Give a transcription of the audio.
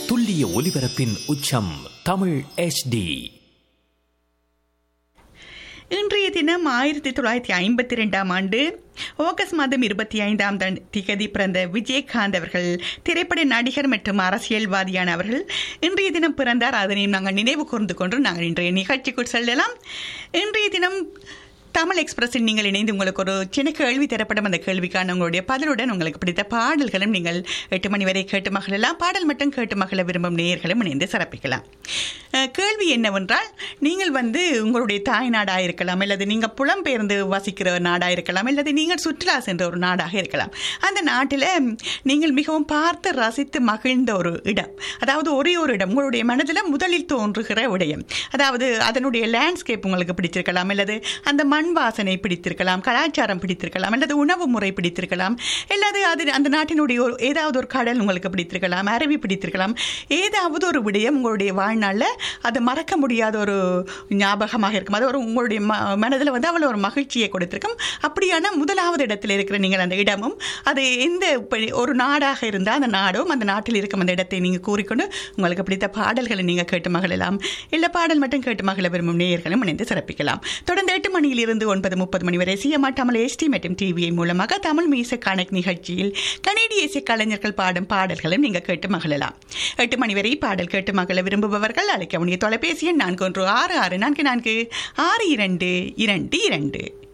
துல்லிய ஒலிபரப்பின் உச்சம் தமிழ் HD இன்றைய தினம் ஆயிரத்தி தொள்ளாயிரத்தி ஐம்பத்தி ரெண்டாம் ஆண்டு ஆகஸ்ட் மாதம் இருபத்தி ஐந்தாம் திகதி பிறந்த விஜயகாந்த் அவர்கள் திரைப்பட நடிகர் மற்றும் அரசியல்வாதியான அவர்கள் இன்றைய தினம் பிறந்தார் அதனை நாங்கள் நினைவு கூர்ந்து கொண்டு நாங்கள் இன்றைய நிகழ்ச்சிக்குள் செல்லலாம் இன்றைய தினம் தமிழ் எக்ஸ்பிரஸில் நீங்கள் இணைந்து உங்களுக்கு ஒரு சின்ன கேள்வி தரப்படும் அந்த கேள்விக்கான உங்களுடைய பதிலுடன் உங்களுக்கு பிடித்த பாடல்களும் நீங்கள் எட்டு மணி வரை கேட்டு மகளெல்லாம் பாடல் மட்டும் கேட்டு மகள விரும்பும் நேயர்களும் இணைந்து சிறப்பிக்கலாம் அஹ், கேள்வி என்னவென்றால் நீங்கள் வந்து உங்களுடைய தாய் நாடாக இருக்கலாம் அல்லது நீங்கள் புலம்பெயர்ந்து வசிக்கிற நாடாக இருக்கலாம் அல்லது நீங்கள் சுற்றுலா சென்ற ஒரு நாடாக இருக்கலாம் அந்த நாட்டில் நீங்கள் மிகவும் பார்த்து ரசித்து மகிழ்ந்த ஒரு இடம் அதாவது ஒரே ஒரு இடம் உங்களுடைய மனதில் முதலில் தோன்றுகிற விடயம் அதாவது அதனுடைய லேண்ட்ஸ்கேப் உங்களுக்கு பிடிச்சிருக்கலாம் அல்லது அந்த மண் வாசனை பிடித்திருக்கலாம் கலாச்சாரம் பிடித்திருக்கலாம் அல்லது உணவு முறை பிடித்திருக்கலாம் அல்லது அது அந்த நாட்டினுடைய ஒரு ஏதாவது ஒரு கடல் உங்களுக்கு பிடித்திருக்கலாம் அருவி பிடித்திருக்கலாம் ஏதாவது ஒரு விடயம் உங்களுடைய வாழ்நாளில் அது மறக்க முடியாத ஒரு ஞாபகமாக இருக்கும் அது ஒரு உங்களுடைய ம மனதில் வந்து அவ்வளோ ஒரு மகிழ்ச்சியை கொடுத்திருக்கும் அப்படியான முதலாவது இடத்தில் இருக்கிற நீங்கள் அந்த இடமும் அது எந்த இப்ப- ஒரு நாடாக இருந்தால் அந்த நாடும் அந்த நாட்டில் இருக்கும் அந்த இடத்தை நீங்கள் கூறிக்கொண்டு உங்களுக்கு பிடித்த பாடல்களை நீங்கள் கேட்டு மகளலாம் இல்லை பாடல் மட்டும் கேட்டு மகள விரும்பும் நேயர்களும் இணைந்து சிறப்பிக்கலாம் தொடர்ந்து எட்டு மணியிலிருந்து ஒன்பது முப்பது மணி வரை சிஎம்ஆர் தமிழ் எஸ்டி மற்றும் டிவிஐ மூலமாக தமிழ் மீச கணக்கு நிகழ்ச்சியில் கனேடிய இசை கலைஞர்கள் பாடும் பாடல்களும் நீங்கள் கேட்டு மகளலாம் எட்டு மணி வரை பாடல் கேட்டு மகள விரும்புபவர்கள் அழைக்க வேண்டிய தொலைபேசி எண் நான்கு ஒன்று ஆறு ஆறு நான்கு நான்கு ஆறு இரண்டு இரண்டு இரண்டு